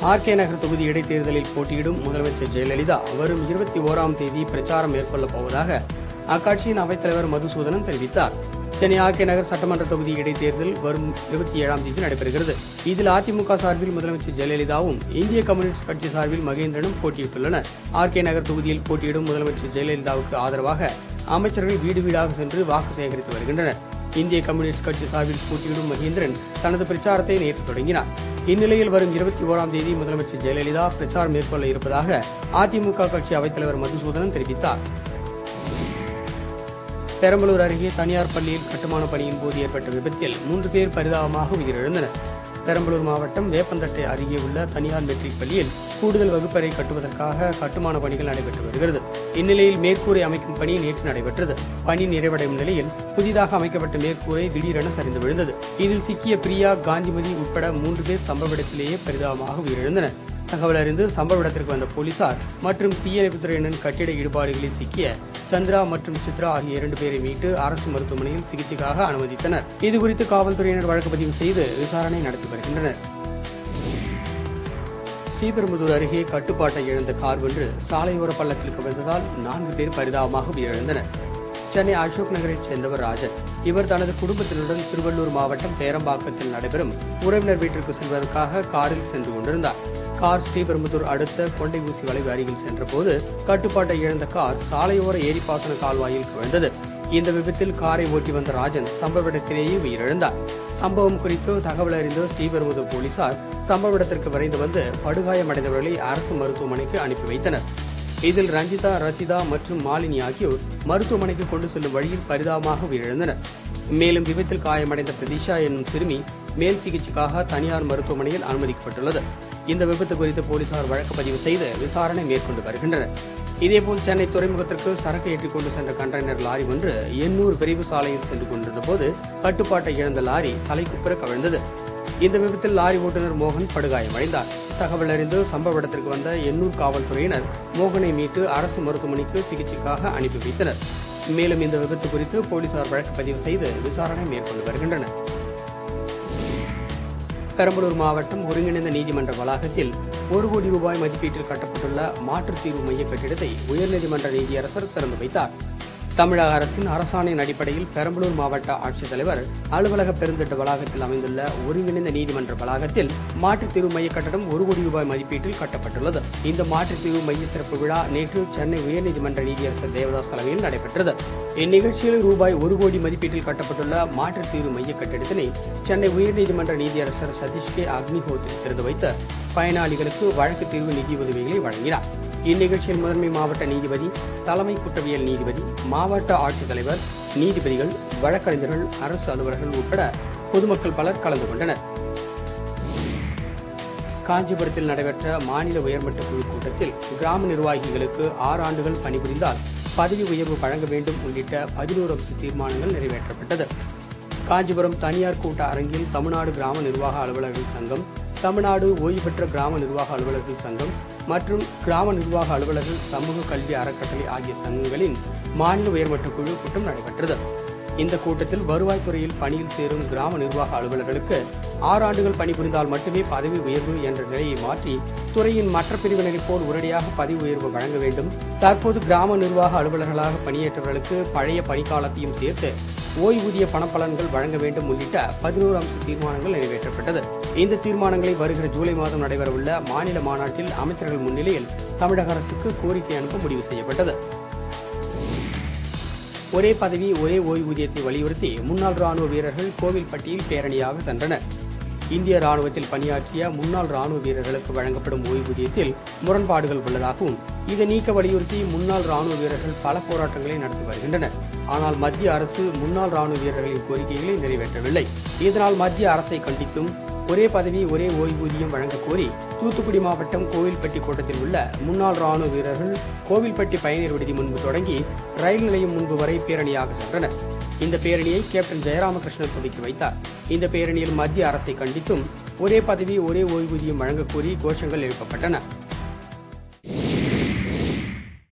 RK நகர் தொகுதி இடைத்தேர்தலில் போட்டியிடும் முதலமைச்சர் ஜெயலலிதா வரும் இருபத்தி ஓராம் தேதி பிரச்சாரம் மேற்கொள்ளப் போவதாக அக்கட்சியின் அவைத்தலைவர் மதுசூதனன் தெரிவித்தார் சென்னை ஆர்கே நகர் சட்டமன்ற தொகுதி இடைத்தேர்தல் வரும் இருபத்தி ஏழாம் தேதி நடைபெறுகிறது இதில் அதிமுக சார்பில் முதலமைச்சர் ஜெயலலிதாவும் இந்திய கம்யூனிஸ்ட் கட்சி சார்பில் மகேந்திரனும் போட்டியிட்டுள்ளனர் ஆர்கே நகர் தொகுதியில் போட்டியிடும் முதலமைச்சர் ஜெயலலிதாவுக்கு ஆதரவாக அமைச்சர்கள் வீடு வீடாக சென்று வாக்கு சேகரித்து வருகின்றனர் இந்திய கம்யூனிஸ்ட் கட்சி சார்பில் போட்டியிடும் மகேந்திரன் தனது பிரச்சாரத்தை நேற்று தொடங்கினார் இந்நிலையில் வரும் இருபத்தி ஓராம் தேதி முதலமைச்சர் ஜெயலலிதா பிரச்சாரம் மேற்கொள்ள இருப்பதாக அதிமுக கட்சி அவைத்தலைவர் மதுசூதனன் தெரிவித்தார் பெரம்பலூர் அருகே தனியார் பள்ளியில் கட்டுமான பணியின் போது ஏற்பட்ட விபத்தில் மூன்று பேர் பரிதாபமாக உயிரிழந்தனர் பெரம்பலூர் மாவட்டம் வேப்பந்தட்டை அருகே உள்ள தனியார் மெட்ரிக் பள்ளியில் கூடுதல் வகுப்பறை கட்டுவதற்காக கட்டுமான பணிகள் நடைபெற்று வருகிறது இந்நிலையில் மேற்கூரை அமைக்கும் பணி நேற்று நடைபெற்றது பணி நிறைவடையும் நிலையில் புதிதாக அமைக்கப்பட்ட மேற்கூரை திடீரென சரிந்து விழுந்தது இதில் சிக்கிய பிரியா காந்திமதி உட்பட மூன்று பேர் சம்பவ இடத்திலேயே பரிதாபமாக உயிரிழந்தனர் தகவல் அறிந்து சம்பவ இடத்திற்கு வந்த போலீசார் மற்றும் தீயணைப்புத்துறையினர் கட்டிட இடுபாடுகளில் சிக்கிய சந்திரா மற்றும் சித்ரா ஆகிய இரண்டு பேரை மீட்டு அரசு மருத்துவமனையில் சிகிச்சைக்காக அனுமதித்தனர் இதுகுறித்து காவல்துறையினர் வழக்கு பதிவு செய்து விசாரணை நடத்தி வருகின்றனர் ஸ்ரீபெரும்புதூர் அருகே கட்டுப்பாட்டை இழந்த கார் ஒன்று சாலையோர பள்ளத்தில் கவிழ்ந்ததால் நான்கு பேர் பரிதாபமாக உயிரிழந்தனர் சென்னை அசோக் நகரைச் சேர்ந்தவர் ராஜன் இவர் தனது குடும்பத்தினருடன் திருவள்ளூர் மாவட்டம் பேரம்பாக்கத்தில் நடைபெறும் உறவினர் வீட்டிற்கு செல்வதற்காக காரில் சென்று கொண்டிருந்தார் கார் ஸ்ரீபெரும்புதூர் அடுத்த கொண்டை ஊசி வளைவு அருகில் சென்றபோது கட்டுப்பாட்டை இழந்த கார் சாலையோர ஏரிப்பாசன கால்வாயில் கவிழ்ந்தது இந்த விபத்தில் காரை ஓட்டி வந்த ராஜன் சம்பவ இடத்திலேயே உயிரிழந்தார் சம்பவம் குறித்து தகவல் அறிந்த ஸ்ரீபெரும்புதூர் போலீசார் சம்பவ இடத்திற்கு விரைந்து வந்து படுகாயமடைந்தவர்களை அரசு மருத்துவமனைக்கு அனுப்பி வைத்தனர் இதில் ரஞ்சிதா ரசிதா மற்றும் மாலினி ஆகியோர் மருத்துவமனைக்கு கொண்டு செல்லும் வழியில் பரிதாபமாக உயிரிழந்தனர் மேலும் விபத்தில் காயமடைந்த பிரதீஷா என்னும் சிறுமி மேல் சிகிச்சைக்காக தனியார் மருத்துவமனையில் அனுமதிக்கப்பட்டுள்ளது இந்த விபத்து குறித்து போலீசார் வழக்கு பதிவு செய்து விசாரணை மேற்கொண்டு வருகின்றனர் இதேபோல் சென்னை துறைமுகத்திற்கு சரக்கு ஏற்றிக் கொண்டு சென்ற கண்டெய்னர் லாரி ஒன்று எண்ணூர் விரைவு சாலையில் சென்று கொண்டிருந்த போது கட்டுப்பாட்டை இழந்த லாரி தலைக்குப்புற கவிழ்ந்தது இந்த விபத்தில் லாரி ஓட்டுநர் மோகன் படுகாயமடைந்தார் தகவல் அறிந்து சம்பவ இடத்திற்கு வந்த எண்ணூர் காவல்துறையினர் மோகனை மீட்டு அரசு மருத்துவமனைக்கு சிகிச்சைக்காக அனுப்பி வைத்தனர் மேலும் இந்த விபத்து குறித்து போலீசார் வழக்கு பதிவு செய்து விசாரணை மேற்கொண்டு வருகின்றனர் பெரம்பலூர் மாவட்டம் ஒருங்கிணைந்த நீதிமன்ற வளாகத்தில் ஒரு கோடி ரூபாய் மதிப்பீட்டில் கட்டப்பட்டுள்ள மாற்றுத் தீர்வு மைய கட்டிடத்தை உயர்நீதிமன்ற நீதியரசர் திறந்து வைத்தார் தமிழக அரசின் அரசாணையின் அடிப்படையில் பெரம்பலூர் மாவட்ட ஆட்சித்தலைவர் அலுவலக பெருந்திட்ட வளாகத்தில் அமைந்துள்ள ஒருங்கிணைந்த நீதிமன்ற வளாகத்தில் மாற்றுத் தீர்வு மைய கட்டடம் ஒரு கோடி ரூபாய் மதிப்பீட்டில் கட்டப்பட்டுள்ளது இந்த மாற்றுத் தீர்வு மைய திறப்பு விழா நேற்று சென்னை உயர்நீதிமன்ற நீதியரசர் தேவதாஸ் தலைமையில் நடைபெற்றது இந்நிகழ்ச்சியில் ரூபாய் ஒரு கோடி மதிப்பீட்டில் கட்டப்பட்டுள்ள மாற்றுத் தீர்வு மைய கட்டிடத்தினை சென்னை உயர்நீதிமன்ற நீதியரசர் சதீஷ் கே அக்னிஹோத்ரி திறந்து வைத்து பயனாளிகளுக்கு வழக்கு தீர்வு நிதி உதவிகளை வழங்கினார் இந்நிகழ்ச்சியில் முதன்மை மாவட்ட நீதிபதி தலைமை குற்றவியல் நீதிபதி மாவட்ட ஆட்சித்தலைவர் நீதிபதிகள் வழக்கறிஞர்கள் அரசு அலுவலர்கள் உட்பட பொதுமக்கள் பலர் கலந்து கொண்டனர் காஞ்சிபுரத்தில் நடைபெற்ற மாநில உயர்மட்ட குழு கூட்டத்தில் கிராம நிர்வாகிகளுக்கு ஆறு ஆண்டுகள் பணிபுரிந்தால் பதவி உயர்வு வழங்க வேண்டும் உள்ளிட்ட பதினோரு அம்ச தீர்மானங்கள் நிறைவேற்றப்பட்டது காஞ்சிபுரம் தனியார் கூட்ட அரங்கில் தமிழ்நாடு கிராம நிர்வாக அலுவலர்கள் சங்கம் தமிழ்நாடு ஓய்வு பெற்ற கிராம நிர்வாக அலுவலர்கள் சங்கம் மற்றும் கிராம நிர்வாக அலுவலர்கள் சமூக கல்வி அறக்கட்டளை ஆகிய சங்கங்களின் மாநில உயர்மட்ட குழு கூட்டம் நடைபெற்றது இந்த கூட்டத்தில் வருவாய்த்துறையில் பணியில் சேரும் கிராம நிர்வாக அலுவலர்களுக்கு ஆறு ஆண்டுகள் பணிபுரிந்தால் மட்டுமே பதவி உயர்வு என்ற நிலையை மாற்றி துறையின் மற்ற பிரிவினரைப் போல் உடனடியாக பதவி உயர்வு வழங்க வேண்டும் தற்போது கிராம நிர்வாக அலுவலர்களாக பணியேற்றவர்களுக்கு பழைய பணிக்காலத்தையும் சேர்த்து ஓய்வூதிய பணப்பலன்கள் வழங்க வேண்டும் உள்ளிட்ட பதினோரு அம்ச தீர்மானங்கள் நிறைவேற்றப்பட்டது இந்த தீர்மானங்களை வருகிற ஜூலை மாதம் நடைபெறவுள்ள மாநில மாநாட்டில் அமைச்சர்கள் முன்னிலையில் தமிழக அரசுக்கு கோரிக்கை அனுப்ப முடிவு செய்யப்பட்டது ஒரே பதவி ஒரே ஓய்வூதியத்தை வலியுறுத்தி முன்னாள் ராணுவ வீரர்கள் கோவில்பட்டியில் பேரணியாக சென்றனர் இந்திய ராணுவத்தில் பணியாற்றிய முன்னாள் ராணுவ வீரர்களுக்கு வழங்கப்படும் ஓய்வூதியத்தில் முரண்பாடுகள் உள்ளதாகவும் இதை நீக்க வலியுறுத்தி முன்னாள் ராணுவ வீரர்கள் பல போராட்டங்களை நடத்தி வருகின்றனர் ஆனால் மத்திய அரசு முன்னாள் ராணுவ வீரர்களின் கோரிக்கைகளை நிறைவேற்றவில்லை இதனால் மத்திய அரசை கண்டித்தும் ஒரே பதவி ஒரே ஓய்வூதியம் வழங்க கோரி தூத்துக்குடி மாவட்டம் கோவில்பட்டி கோட்டத்தில் உள்ள முன்னாள் ராணுவ வீரர்கள் கோவில்பட்டி பயணியர் விடுதி முன்பு தொடங்கி ரயில் நிலையம் முன்பு வரை பேரணியாக சென்றனர் இந்த பேரணியை கேப்டன் ஜெயராமகிருஷ்ணன் துவக்கி வைத்தார் இந்த பேரணியில் மத்திய அரசை கண்டித்தும் ஒரே பதவி ஒரே ஓய்வூதியம் வழங்க கோரி கோஷங்கள் எழுப்பப்பட்டன